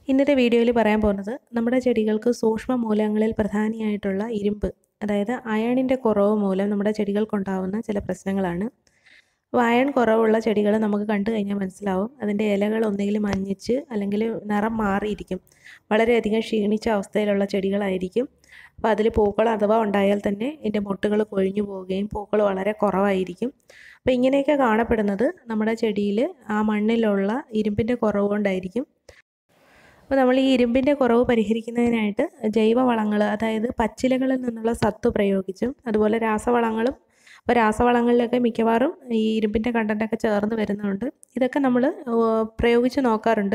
ഇന്നത്തെ വീഡിയോയിൽ പറയാൻ പോകുന്നത് നമ്മുടെ ചെടികൾക്ക് സൂക്ഷ്മ മൂലകങ്ങളിൽ പ്രധാനിയായിട്ടുള്ള ഇരുമ്പ് അതായത് അയണിൻ്റെ കുറവ് മൂലം നമ്മുടെ ചെടികൾക്കുണ്ടാവുന്ന ചില പ്രശ്നങ്ങളാണ് അപ്പോൾ അയൺ കുറവുള്ള ചെടികൾ നമുക്ക് കണ്ടു കഴിഞ്ഞാൽ മനസ്സിലാവും അതിൻ്റെ ഇലകൾ ഒന്നുകിൽ മഞ്ഞിച്ച് അല്ലെങ്കിൽ നിറം മാറിയിരിക്കും വളരെയധികം ക്ഷീണിച്ച അവസ്ഥയിലുള്ള ചെടികളായിരിക്കും അപ്പോൾ അതിൽ പൂക്കൾ അഥവാ ഉണ്ടായാൽ തന്നെ ഇതിൻ്റെ മൊട്ടുകൾ കൊഴിഞ്ഞു പോവുകയും പൂക്കൾ വളരെ കുറവായിരിക്കും അപ്പോൾ ഇങ്ങനെയൊക്കെ കാണപ്പെടുന്നത് നമ്മുടെ ചെടിയിൽ ആ മണ്ണിലുള്ള ഇരുമ്പിൻ്റെ കുറവ് കൊണ്ടായിരിക്കും അപ്പോൾ നമ്മൾ ഈ ഇരുമ്പിൻ്റെ കുറവ് പരിഹരിക്കുന്നതിനായിട്ട് ജൈവവളങ്ങൾ അതായത് പച്ചിലകളിൽ നിന്നുള്ള സത്ത് പ്രയോഗിച്ചും അതുപോലെ രാസവളങ്ങളും അപ്പോൾ രാസവളങ്ങളിലൊക്കെ മിക്കവാറും ഈ ഇരുമ്പിൻ്റെ കണ്ടൻറ്റൊക്കെ ചേർന്ന് വരുന്നുണ്ട് ഇതൊക്കെ നമ്മൾ പ്രയോഗിച്ച് നോക്കാറുണ്ട്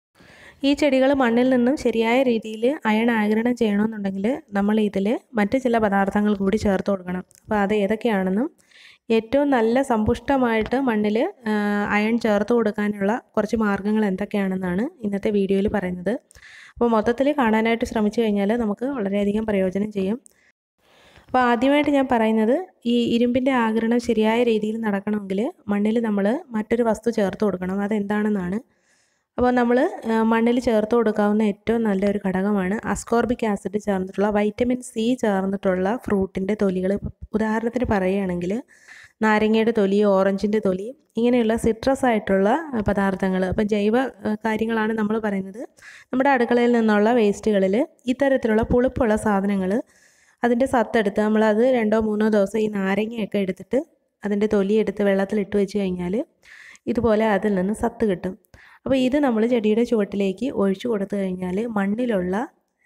ഈ ചെടികൾ മണ്ണിൽ നിന്നും ശരിയായ രീതിയിൽ അയൺ ആഗിരണം ചെയ്യണമെന്നുണ്ടെങ്കിൽ നമ്മൾ ഇതിൽ മറ്റ് ചില പദാർത്ഥങ്ങൾ കൂടി ചേർത്ത് കൊടുക്കണം അപ്പോൾ അത് ഏതൊക്കെയാണെന്നും ഏറ്റവും നല്ല സമ്പുഷ്ടമായിട്ട് മണ്ണിൽ അയൺ ചേർത്ത് കൊടുക്കാനുള്ള കുറച്ച് മാർഗ്ഗങ്ങൾ എന്തൊക്കെയാണെന്നാണ് ഇന്നത്തെ വീഡിയോയിൽ പറയുന്നത് അപ്പോൾ മൊത്തത്തിൽ കാണാനായിട്ട് ശ്രമിച്ചു കഴിഞ്ഞാൽ നമുക്ക് വളരെയധികം പ്രയോജനം ചെയ്യും അപ്പോൾ ആദ്യമായിട്ട് ഞാൻ പറയുന്നത് ഈ ഇരുമ്പിൻ്റെ ആഗിരണം ശരിയായ രീതിയിൽ നടക്കണമെങ്കിൽ മണ്ണിൽ നമ്മൾ മറ്റൊരു വസ്തു ചേർത്ത് കൊടുക്കണം അതെന്താണെന്നാണ് അപ്പോൾ നമ്മൾ മണ്ണിൽ ചേർത്ത് കൊടുക്കാവുന്ന ഏറ്റവും നല്ലൊരു ഘടകമാണ് അസ്കോർബിക് ആസിഡ് ചേർന്നിട്ടുള്ള വൈറ്റമിൻ സി ചേർന്നിട്ടുള്ള ഫ്രൂട്ടിൻ്റെ തൊലികൾ ഉദാഹരണത്തിന് പറയുകയാണെങ്കിൽ നാരങ്ങയുടെ തൊലി ഓറഞ്ചിൻ്റെ തൊലി ഇങ്ങനെയുള്ള സിട്രസ് ആയിട്ടുള്ള പദാർത്ഥങ്ങൾ അപ്പം ജൈവ കാര്യങ്ങളാണ് നമ്മൾ പറയുന്നത് നമ്മുടെ അടുക്കളയിൽ നിന്നുള്ള വേസ്റ്റുകളിൽ ഇത്തരത്തിലുള്ള പുളിപ്പുള്ള സാധനങ്ങൾ അതിൻ്റെ സത്തെടുത്ത് നമ്മളത് രണ്ടോ മൂന്നോ ദിവസം ഈ നാരങ്ങയൊക്കെ എടുത്തിട്ട് അതിൻ്റെ തൊലി എടുത്ത് വെള്ളത്തിലിട്ട് വെച്ച് കഴിഞ്ഞാൽ ഇതുപോലെ അതിൽ നിന്ന് സത്ത് കിട്ടും അപ്പോൾ ഇത് നമ്മൾ ചെടിയുടെ ചുവട്ടിലേക്ക് ഒഴിച്ചു കൊടുത്തു കഴിഞ്ഞാൽ മണ്ണിലുള്ള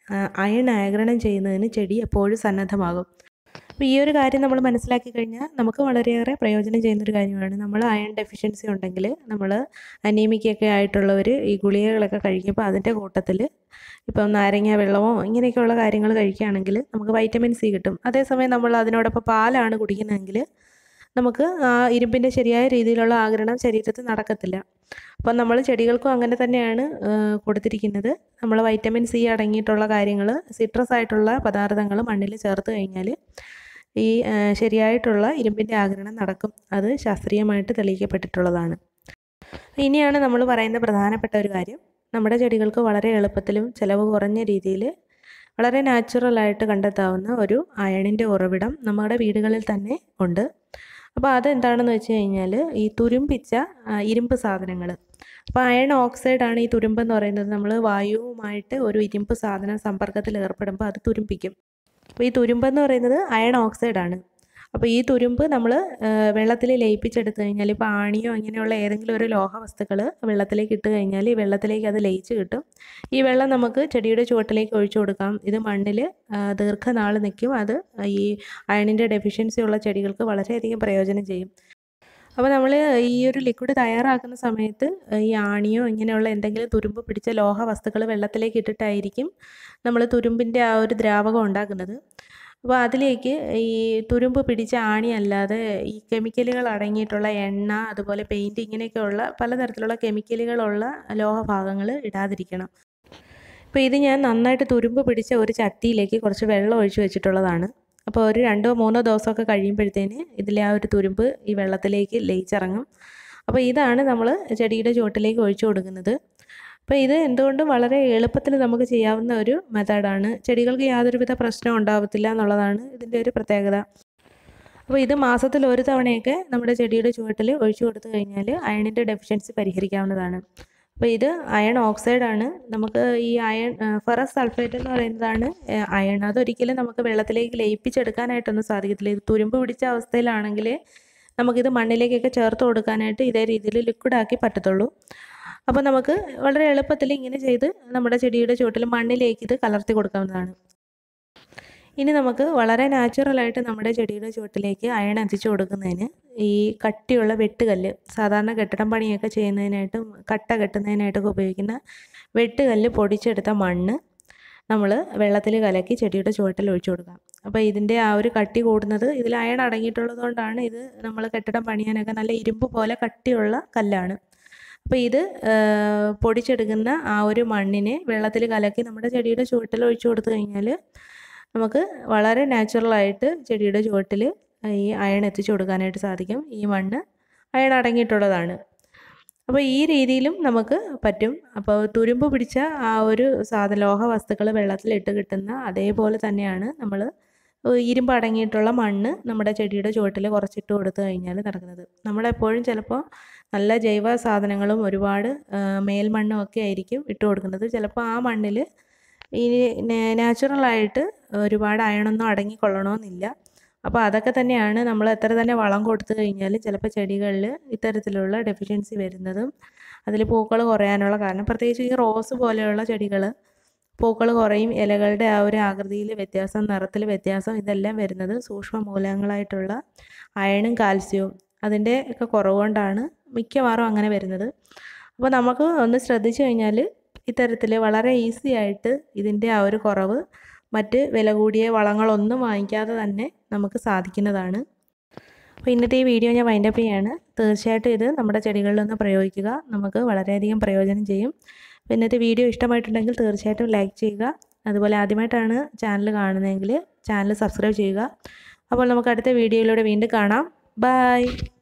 അയൺ ആഗിരണം ചെയ്യുന്നതിന് ചെടി എപ്പോഴും സന്നദ്ധമാകും അപ്പോൾ ഈ ഒരു കാര്യം നമ്മൾ മനസ്സിലാക്കി കഴിഞ്ഞാൽ നമുക്ക് വളരെയേറെ പ്രയോജനം ചെയ്യുന്നൊരു കാര്യമാണ് നമ്മൾ അയൺ ഡെഫിഷ്യൻസി ഉണ്ടെങ്കിൽ നമ്മൾ അനീമിക്കൊക്കെ ആയിട്ടുള്ളവർ ഈ ഗുളികകളൊക്കെ കഴിക്കുമ്പോൾ അതിൻ്റെ കൂട്ടത്തിൽ ഇപ്പം നാരങ്ങ വെള്ളമോ ഇങ്ങനെയൊക്കെയുള്ള കാര്യങ്ങൾ കഴിക്കുകയാണെങ്കിൽ നമുക്ക് വൈറ്റമിൻ സി കിട്ടും അതേസമയം നമ്മൾ അതിനോടൊപ്പം പാലാണ് കുടിക്കുന്നതെങ്കിൽ നമുക്ക് ആ ഇരുമ്പിൻ്റെ ശരിയായ രീതിയിലുള്ള ആഗിരണം ശരീരത്തിൽ നടക്കത്തില്ല അപ്പം നമ്മൾ ചെടികൾക്കും അങ്ങനെ തന്നെയാണ് കൊടുത്തിരിക്കുന്നത് നമ്മൾ വൈറ്റമിൻ സി അടങ്ങിയിട്ടുള്ള കാര്യങ്ങൾ സിട്രസ് ആയിട്ടുള്ള പദാർത്ഥങ്ങൾ മണ്ണിൽ ചേർത്ത് കഴിഞ്ഞാൽ ഈ ശരിയായിട്ടുള്ള ഇരുമ്പിൻ്റെ ആഗിരണം നടക്കും അത് ശാസ്ത്രീയമായിട്ട് തെളിയിക്കപ്പെട്ടിട്ടുള്ളതാണ് ഇനിയാണ് നമ്മൾ പറയുന്ന പ്രധാനപ്പെട്ട ഒരു കാര്യം നമ്മുടെ ചെടികൾക്ക് വളരെ എളുപ്പത്തിലും ചിലവ് കുറഞ്ഞ രീതിയിൽ വളരെ നാച്ചുറലായിട്ട് കണ്ടെത്താവുന്ന ഒരു അയണിൻ്റെ ഉറവിടം നമ്മുടെ വീടുകളിൽ തന്നെ ഉണ്ട് അപ്പോൾ അതെന്താണെന്ന് വെച്ച് കഴിഞ്ഞാൽ ഈ തുരുമ്പിച്ച ഇരുമ്പ് സാധനങ്ങൾ അപ്പോൾ അയൺ ഓക്സൈഡാണ് ഈ തുരുമ്പ് എന്ന് പറയുന്നത് നമ്മൾ വായുവുമായിട്ട് ഒരു ഇരുമ്പ് സാധനം സമ്പർക്കത്തിൽ ഏർപ്പെടുമ്പോൾ അത് തുരുമ്പിക്കും അപ്പോൾ ഈ തുരുമ്പെന്ന് പറയുന്നത് അയൺ ഓക്സൈഡാണ് അപ്പോൾ ഈ തുരുമ്പ് നമ്മൾ വെള്ളത്തിൽ ലയിപ്പിച്ചെടുത്ത് കഴിഞ്ഞാൽ ഇപ്പോൾ ആണിയോ അങ്ങനെയുള്ള ഏതെങ്കിലും ഒരു ലോഹ വസ്തുക്കൾ വെള്ളത്തിലേക്ക് ഇട്ട് കഴിഞ്ഞാൽ ഈ വെള്ളത്തിലേക്ക് അത് ലയിച്ച് കിട്ടും ഈ വെള്ളം നമുക്ക് ചെടിയുടെ ചുവട്ടിലേക്ക് ഒഴിച്ചു കൊടുക്കാം ഇത് മണ്ണിൽ ദീർഘനാൾ നിൽക്കും അത് ഈ അയണിൻ്റെ ഡെഫിഷ്യൻസി ഉള്ള ചെടികൾക്ക് വളരെയധികം പ്രയോജനം ചെയ്യും അപ്പോൾ നമ്മൾ ഈ ഒരു ലിക്വിഡ് തയ്യാറാക്കുന്ന സമയത്ത് ഈ ആണിയോ ഇങ്ങനെയുള്ള എന്തെങ്കിലും തുരുമ്പ് പിടിച്ച ലോഹ വസ്തുക്കൾ വെള്ളത്തിലേക്ക് ഇട്ടിട്ടായിരിക്കും നമ്മൾ തുരുമ്പിൻ്റെ ആ ഒരു ദ്രാവകം ഉണ്ടാക്കുന്നത് അപ്പോൾ അതിലേക്ക് ഈ തുരുമ്പ് പിടിച്ച ആണി അല്ലാതെ ഈ കെമിക്കലുകൾ അടങ്ങിയിട്ടുള്ള എണ്ണ അതുപോലെ പെയിൻറ്റ് ഇങ്ങനെയൊക്കെയുള്ള പലതരത്തിലുള്ള കെമിക്കലുകളുള്ള ലോഹഭാഗങ്ങൾ ഇടാതിരിക്കണം അപ്പോൾ ഇത് ഞാൻ നന്നായിട്ട് തുരുമ്പ് പിടിച്ച ഒരു ചട്ടിയിലേക്ക് കുറച്ച് വെള്ളം ഒഴിച്ച് വെച്ചിട്ടുള്ളതാണ് അപ്പോൾ ഒരു രണ്ടോ മൂന്നോ ദിവസമൊക്കെ കഴിയുമ്പോഴത്തേന് ഇതിലെ ആ ഒരു തുരുമ്പ് ഈ വെള്ളത്തിലേക്ക് ലയിച്ചിറങ്ങും അപ്പോൾ ഇതാണ് നമ്മൾ ചെടിയുടെ ചുവട്ടിലേക്ക് ഒഴിച്ചു കൊടുക്കുന്നത് അപ്പോൾ ഇത് എന്തുകൊണ്ടും വളരെ എളുപ്പത്തിൽ നമുക്ക് ചെയ്യാവുന്ന ഒരു മെത്തേഡാണ് ചെടികൾക്ക് യാതൊരുവിധ പ്രശ്നവും ഉണ്ടാവത്തില്ല എന്നുള്ളതാണ് ഇതിൻ്റെ ഒരു പ്രത്യേകത അപ്പോൾ ഇത് മാസത്തിൽ ഒരു തവണയൊക്കെ നമ്മുടെ ചെടിയുടെ ചുവട്ടിൽ ഒഴിച്ചു കൊടുത്തു കഴിഞ്ഞാൽ അയണിൻ്റെ ഡെഫിഷ്യൻസി പരിഹരിക്കാവുന്നതാണ് അപ്പോൾ ഇത് അയൺ ഓക്സൈഡാണ് നമുക്ക് ഈ അയൺ ഫെറസ് സൾഫേറ്റ് എന്ന് പറയുന്നതാണ് അയൺ അതൊരിക്കലും നമുക്ക് വെള്ളത്തിലേക്ക് ലയിപ്പിച്ചെടുക്കാനായിട്ടൊന്നും സാധിക്കത്തില്ല ഇത് തുരുമ്പ് പിടിച്ച അവസ്ഥയിലാണെങ്കിൽ നമുക്കിത് മണ്ണിലേക്കൊക്കെ ചേർത്ത് കൊടുക്കാനായിട്ട് ഇതേ രീതിയിൽ ലിക്വിഡാക്കി പറ്റത്തുള്ളൂ അപ്പോൾ നമുക്ക് വളരെ എളുപ്പത്തിൽ ഇങ്ങനെ ചെയ്ത് നമ്മുടെ ചെടിയുടെ ചുവട്ടിൽ മണ്ണിലേക്ക് ഇത് കലർത്തി കൊടുക്കാവുന്നതാണ് ഇനി നമുക്ക് വളരെ നാച്ചുറലായിട്ട് നമ്മുടെ ചെടിയുടെ ചുവട്ടിലേക്ക് അയൺ എത്തിച്ചു കൊടുക്കുന്നതിന് ഈ കട്ടിയുള്ള വെട്ടുകല്ല് സാധാരണ കെട്ടിടം പണിയൊക്കെ ചെയ്യുന്നതിനായിട്ടും കട്ട കെട്ടുന്നതിനായിട്ടൊക്കെ ഉപയോഗിക്കുന്ന വെട്ടുകല്ല് പൊടിച്ചെടുത്ത മണ്ണ് നമ്മൾ വെള്ളത്തിൽ കലക്കി ചെടിയുടെ ചുവട്ടിൽ ഒഴിച്ചു കൊടുക്കാം അപ്പോൾ ഇതിൻ്റെ ആ ഒരു കട്ടി കൂടുന്നത് ഇതിൽ അയൺ അടങ്ങിയിട്ടുള്ളത് കൊണ്ടാണ് ഇത് നമ്മൾ കെട്ടിടം പണിയാനൊക്കെ നല്ല ഇരുമ്പ് പോലെ കട്ടിയുള്ള കല്ലാണ് അപ്പോൾ ഇത് പൊടിച്ചെടുക്കുന്ന ആ ഒരു മണ്ണിനെ വെള്ളത്തിൽ കലക്കി നമ്മുടെ ചെടിയുടെ ചുവട്ടിൽ ഒഴിച്ചു കൊടുത്തു കഴിഞ്ഞാൽ നമുക്ക് വളരെ നാച്ചുറലായിട്ട് ചെടിയുടെ ചുവട്ടിൽ ഈ അയൺ എത്തിച്ചു കൊടുക്കാനായിട്ട് സാധിക്കും ഈ മണ്ണ് അയൺ അടങ്ങിയിട്ടുള്ളതാണ് അപ്പോൾ ഈ രീതിയിലും നമുക്ക് പറ്റും അപ്പോൾ തുരുമ്പ് പിടിച്ച ആ ഒരു സാധ ലോഹ വസ്തുക്കൾ വെള്ളത്തിലിട്ട് കിട്ടുന്ന അതേപോലെ തന്നെയാണ് നമ്മൾ ഇരുമ്പ് അടങ്ങിയിട്ടുള്ള മണ്ണ് നമ്മുടെ ചെടിയുടെ ചുവട്ടിൽ കുറച്ചിട്ട് കൊടുത്തു കഴിഞ്ഞാൽ നടക്കുന്നത് നമ്മളെപ്പോഴും ചിലപ്പോൾ നല്ല ജൈവ സാധനങ്ങളും ഒരുപാട് മേൽമണ്ണും ഒക്കെ ആയിരിക്കും ഇട്ട് കൊടുക്കുന്നത് ചിലപ്പോൾ ആ മണ്ണിൽ ഈ നാച്ചുറലായിട്ട് ഒരുപാട് അയണൊന്നും അടങ്ങിക്കൊള്ളണമെന്നില്ല അപ്പോൾ അതൊക്കെ തന്നെയാണ് നമ്മൾ എത്ര തന്നെ വളം കൊടുത്തു കഴിഞ്ഞാലും ചിലപ്പോൾ ചെടികളിൽ ഇത്തരത്തിലുള്ള ഡെഫിഷ്യൻസി വരുന്നതും അതിൽ പൂക്കൾ കുറയാനുള്ള കാരണം പ്രത്യേകിച്ച് ഈ റോസ് പോലെയുള്ള ചെടികൾ പൂക്കൾ കുറയും ഇലകളുടെ ആ ഒരു ആകൃതിയിൽ വ്യത്യാസം നിറത്തിൽ വ്യത്യാസം ഇതെല്ലാം വരുന്നത് സൂക്ഷ്മ മൂലകങ്ങളായിട്ടുള്ള അയണും കാൽസ്യവും അതിൻ്റെ ഒക്കെ കുറവ് കൊണ്ടാണ് മിക്കവാറും അങ്ങനെ വരുന്നത് അപ്പോൾ നമുക്ക് ഒന്ന് ശ്രദ്ധിച്ചു കഴിഞ്ഞാൽ ഇത്തരത്തിൽ വളരെ ഈസി ആയിട്ട് ഇതിൻ്റെ ആ ഒരു കുറവ് മറ്റ് വില കൂടിയ വളങ്ങളൊന്നും വാങ്ങിക്കാതെ തന്നെ നമുക്ക് സാധിക്കുന്നതാണ് അപ്പോൾ ഇന്നത്തെ ഈ വീഡിയോ ഞാൻ വൈൻഡപ്പ് ചെയ്യാണ് തീർച്ചയായിട്ടും ഇത് നമ്മുടെ ചെടികളിലൊന്ന് പ്രയോഗിക്കുക നമുക്ക് വളരെയധികം പ്രയോജനം ചെയ്യും അപ്പോൾ ഇന്നത്തെ വീഡിയോ ഇഷ്ടമായിട്ടുണ്ടെങ്കിൽ തീർച്ചയായിട്ടും ലൈക്ക് ചെയ്യുക അതുപോലെ ആദ്യമായിട്ടാണ് ചാനൽ കാണുന്നതെങ്കിൽ ചാനൽ സബ്സ്ക്രൈബ് ചെയ്യുക അപ്പോൾ നമുക്ക് അടുത്ത വീഡിയോയിലൂടെ വീണ്ടും കാണാം ബൈ